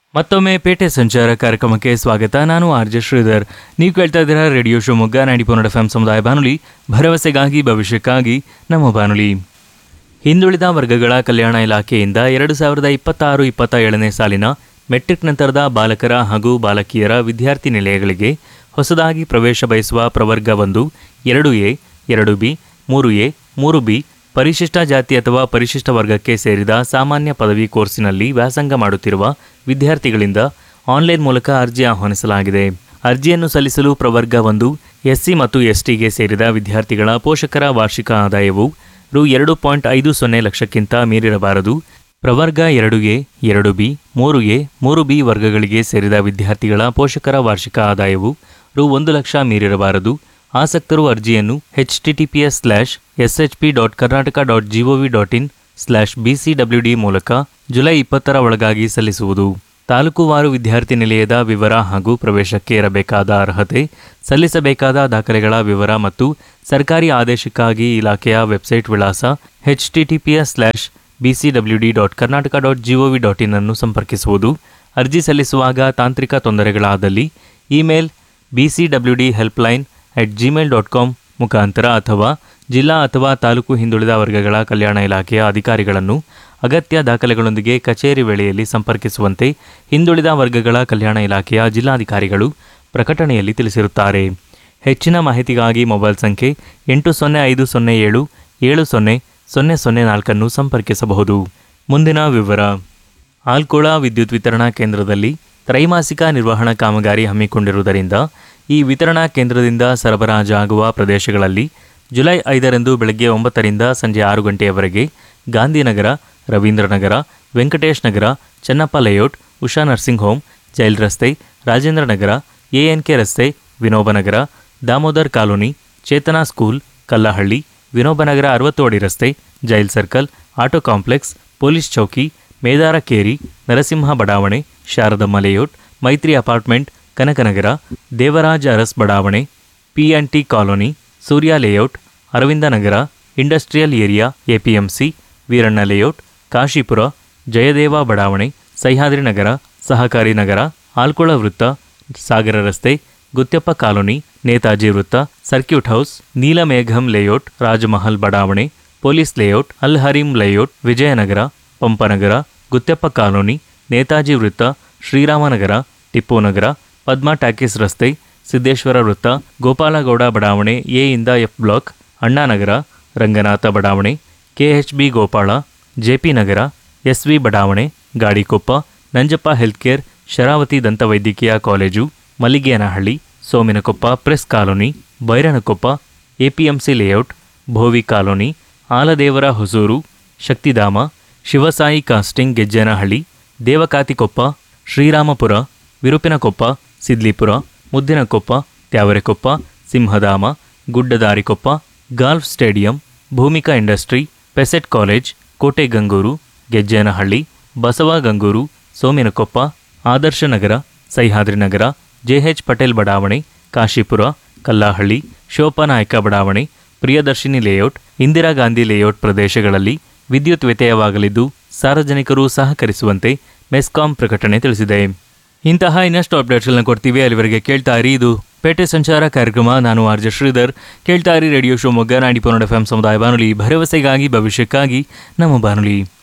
ಮತ್ತೊಮ್ಮೆ ಪೇಟೆ ಸಂಚಾರ ಕಾರ್ಯಕ್ರಮಕ್ಕೆ ಸ್ವಾಗತ ನಾನು ಆರ್ ಜೆ ಶ್ರೀಧರ್ ನೀವು ಕೇಳ್ತಾ ಇದ್ದೀರಾ radio Shivamogga ninety point F ಸಮುದಾಯ ಬಾನುಲಿ ಭರವಸೆಗಾಗಿ ಭವಿಷ್ಯಕ್ಕಾಗಿ ನಮ್ಮ ಬಾನುಲಿ ಹಿಂದುಳಿದ ವರ್ಗಗಳ ಕಲ್ಯಾಣ ಇಲಾಖೆಯಿಂದ ಎರಡು ಸಾವಿರದ ಇಪ್ಪತ್ತಾರು ಇಪ್ಪತ್ತ ಏಳನೇ ಸಾಲಿನ ಮೆಟ್ರಿಕ್ ನಂತರದ ಬಾಲಕರ ಹಾಗೂ ಬಾಲಕಿಯರ ವಿದ್ಯಾರ್ಥಿ ನಿಲಯಗಳಿಗೆ ಹೊಸದಾಗಿ ಪ್ರವೇಶ ಬಯಸುವ ಪ್ರವರ್ಗ ಒಂದು ಎರಡು ಎ ಎರಡು ಬಿ ಮೂರು ಎ ಮೂರು ಬಿ ಪರಿಶಿಷ್ಟ ಜಾತಿ ಅಥವಾ ಪರಿಶಿಷ್ಟ ವರ್ಗಕ್ಕೆ ಸೇರಿದ ಸಾಮಾನ್ಯ ಪದವಿ ಕೋರ್ಸಿನಲ್ಲಿ ವ್ಯಾಸಂಗ ಮಾಡುತ್ತಿರುವ ವಿದ್ಯಾರ್ಥಿಗಳಿಂದ ಆನ್ಲೈನ್ ಮೂಲಕ ಅರ್ಜಿ ಆಹ್ವಾನಿಸಲಾಗಿದೆ ಅರ್ಜಿಯನ್ನು ಸಲ್ಲಿಸಲು ಪ್ರವರ್ಗ ಒಂದು ಎಸ್ಸಿ ಮತ್ತು ಎಸ್ಟಿಗೆ ಸೇರಿದ ವಿದ್ಯಾರ್ಥಿಗಳ ಪೋಷಕರ ವಾರ್ಷಿಕ ಆದಾಯವು ರು ಎರಡು ಪಾಯಿಂಟ್ ಐದು ಸೊನ್ನೆ ಲಕ್ಷಕ್ಕಿಂತ ಮೀರಿರಬಾರದು ಪ್ರವರ್ಗ ಎರಡು ಎ ಎರಡು ಬಿ ಮೂರು ಎ ಮೂರು ಬಿ ವರ್ಗಗಳಿಗೆ ಸೇರಿದ ವಿದ್ಯಾರ್ಥಿಗಳ ಪೋಷಕರ ವಾರ್ಷಿಕ ಆದಾಯವು ರು ಒಂದು ಲಕ್ಷ ಮೀರಿರಬಾರದು ಆಸಕ್ತರು ಅರ್ಜಿಯನ್ನು H T T P S slash S H P dot Karnataka dot G O V dot in slash B C W D ಮೂಲಕ ಜುಲೈ ಇಪ್ಪತ್ತರ ಒಳಗಾಗಿ ಸಲ್ಲಿಸುವುದು ತಾಲೂಕುವಾರು ವಿದ್ಯಾರ್ಥಿ ನಿಲಯದ ವಿವರ ಹಾಗೂ ಪ್ರವೇಶಕ್ಕೆ ಇರಬೇಕಾದ ಅರ್ಹತೆ ಸಲ್ಲಿಸಬೇಕಾದ ದಾಖಲೆಗಳ ವಿವರ ಮತ್ತು ಸರ್ಕಾರಿ ಆದೇಶಕ್ಕಾಗಿ ಇಲಾಖೆಯ ವೆಬ್ಸೈಟ್ ವಿಳಾಸ H T T P S slash B C W D dot Karnataka dot G O V dot in ಅನ್ನು ಸಂಪರ್ಕಿಸುವುದು ಅರ್ಜಿ ಸಲ್ಲಿಸುವಾಗ ತಾಂತ್ರಿಕ ತೊಂದರೆಗಳಾದಲ್ಲಿ email B C W D helpline at gmail dot com ಮುಖಾಂತರ ಅಥವಾ ಜಿಲ್ಲಾ ಅಥವಾ ತಾಲೂಕು ಹಿಂದುಳಿದ ವರ್ಗಗಳ ಕಲ್ಯಾಣ ಇಲಾಖೆಯ ಅಧಿಕಾರಿಗಳನ್ನು ಅಗತ್ಯ ದಾಖಲೆಗಳೊಂದಿಗೆ ಕಚೇರಿ ವೇಳೆಯಲ್ಲಿ ಸಂಪರ್ಕಿಸುವಂತೆ ಹಿಂದುಳಿದ ವರ್ಗಗಳ ಕಲ್ಯಾಣ ಇಲಾಖೆಯ ಜಿಲ್ಲಾಧಿಕಾರಿಗಳು ಪ್ರಕಟಣೆಯಲ್ಲಿ ತಿಳಿಸಿರುತ್ತಾರೆ ಹೆಚ್ಚಿನ ಮಾಹಿತಿಗಾಗಿ ಮೊಬೈಲ್ ಸಂಖ್ಯೆ ಎಂಟು ಸೊನ್ನೆ ಐದು ಸೊನ್ನೆ ಏಳು ಏಳು ಸೊನ್ನೆ ಸೊನ್ನೆ ಸೊನ್ನೆ ನಾಲ್ಕನ್ನು ಸಂಪರ್ಕಿಸಬಹುದು ಮುಂದಿನ ವಿವರ ಆಲ್ಕೋಳ ವಿದ್ಯುತ್ ವಿತರಣಾ ಕೇಂದ್ರದಲ್ಲಿ ತ್ರೈಮಾಸಿಕ ನಿರ್ವಹಣಾ ಕಾಮಗಾರಿ ಹಮ್ಮಿಕೊಂಡಿರುವುದರಿಂದ ಈ ವಿತರಣಾ ಕೇಂದ್ರದಿಂದ ಸರಬರಾಜಾಗುವ ಪ್ರದೇಶಗಳಲ್ಲಿ ಜುಲೈ ಐದರಂದು ಬೆಳಗ್ಗೆ ಒಂಬತ್ತರಿಂದ ಸಂಜೆ ಆರು ಗಂಟೆಯವರೆಗೆ Gandhinagar Ravindranagar Venkatesh Nagar Chennappa layout Usha nursing home jail ರಸ್ತೆ ರಾಜೇಂದ್ರ ನಗರ ಎಎನ್ಕೆ ರಸ್ತೆ ವಿನೋಬನಗರ ದಾಮೋದರ್ ಕಾಲೋನಿ ಚೇತನಾ ಸ್ಕೂಲ್ ಕಲ್ಲಹಳ್ಳಿ ವಿನೋಬನಗರ ಅರವತ್ತು ಅಡಿ ರಸ್ತೆ jail circle auto complex police ಚೌಕಿ ಮೇದಾರ ಕೇರಿ ನರಸಿಂಹ ಬಡಾವಣೆ ಶಾರದಮ್ಮ ಲೇಔಟ್ ಮೈತ್ರಿ ಅಪಾರ್ಟ್ಮೆಂಟ್ ಕನಕನಗರ ದೇವರಾಜ ಅರಸ್ ಬಡಾವಣೆ P N T colony Surya layout Aravinda Nagar industrial area A P M C Veeranna layout Kashipura Jayadeva ಬಡಾವಣೆ ಸಹ್ಯಾದ್ರಿ ನಗರ ಸಹಕಾರಿ ನಗರ ಆಲ್ಕೊಳ ವೃತ್ತ ಸಾಗರ ರಸ್ತೆ ಗುತ್ಯಪ್ಪ ಕಾಲೋನಿ ನೇತಾಜಿ ವೃತ್ತ circuit house Neelamegham layout Rajmahal ಬಡಾವಣೆ police layout Al Hareem layout Vijayanagar Pampanagar Guthyappa colony Netaji ವೃತ್ತ ಶ್ರೀರಾಮನಗರ ಟಿಪ್ಪು ನಗರ ಪದ್ಮಾ ಟ್ಯಾಕಿಸ್ ರಸ್ತೆ ಸಿದ್ದೇಶ್ವರ ವೃತ್ತ ಗೋಪಾಲಗೌಡ ಬಡಾವಣೆ ಎ ಇಂದ ಎಫ್ ಬ್ಲಾಕ್ ಅಣ್ಣಾನಗರ ರಂಗನಾಥ ಬಡಾವಣೆ K H B Gopala J P Nagar S V ಬಡಾವಣೆ ಗಾಡಿಕೊಪ್ಪ ನಂಜಪ್ಪ ಹೆಲ್ತ್ ಕೇರ್ ಶರಾವತಿ ದಂತವೈದ್ಯಕೀಯ college Malligenahalli Sominakoppa press colony Byranakoppa A P M C layout Bhovi colony Aladevara Hosur Shakthidhama Shivasai casting Gejjenahalli Devakathikoppa Srirampura Virupinakoppa Sidlipura Muddinakoppa Thyavarekoppa Simhadhama Guddadarikoppa golf stadium Bhoomika industry PESIT college Kotegangur Gejjenahalli Basava Gangur Sominakoppa Adarsha Nagar Sahyadri Nagar J H Patel ಬಡಾವಣೆ ಕಾಶಿಪುರ ಕಲ್ಲಹಳ್ಳಿ ಶೋಪನಾಯಕ ಬಡಾವಣೆ ಪ್ರಿಯದರ್ಶಿನಿ ಲೇಔಟ್ ಇಂದಿರಾ ಗಾಂಧಿ ಲೇಔಟ್ ಪ್ರದೇಶಗಳಲ್ಲಿ ವಿದ್ಯುತ್ ವ್ಯತ್ಯಯವಾಗಲಿದ್ದು ಸಾರ್ವಜನಿಕರು ಸಹಕರಿಸುವಂತೆ ಮೆಸ್ಕಾಂ ಪ್ರಕಟಣೆ ತಿಳಿಸಿದೆ ಇಂತಹ ಇನ್ನಷ್ಟು ಅಪ್ಡೇಟ್ಸ್ಗಳನ್ನ ಕೊಡ್ತೀವಿ ಅಲ್ಲಿವರೆಗೆ ಕೇಳ್ತಾ ಇರಿ ಇದು ಪೇಟೆ ಸಂಚಾರ ಕಾರ್ಯಕ್ರಮ ನಾನು ಆರ್ ಜೆ ಶ್ರೀಧರ್ ಕೇಳ್ತಾ ಇರಿ ರೇಡಿಯೋ ಶಿವಮೊಗ್ಗ ನಾಡಿ ಪೊನ್ನಡ ಎಫ್ ಸಮುದಾಯ ಬಾನುಲಿ ಭರವಸೆಗಾಗಿ ಭವಿಷ್ಯಕ್ಕಾಗಿ ನಮ್ಮ ಬಾನುಲಿ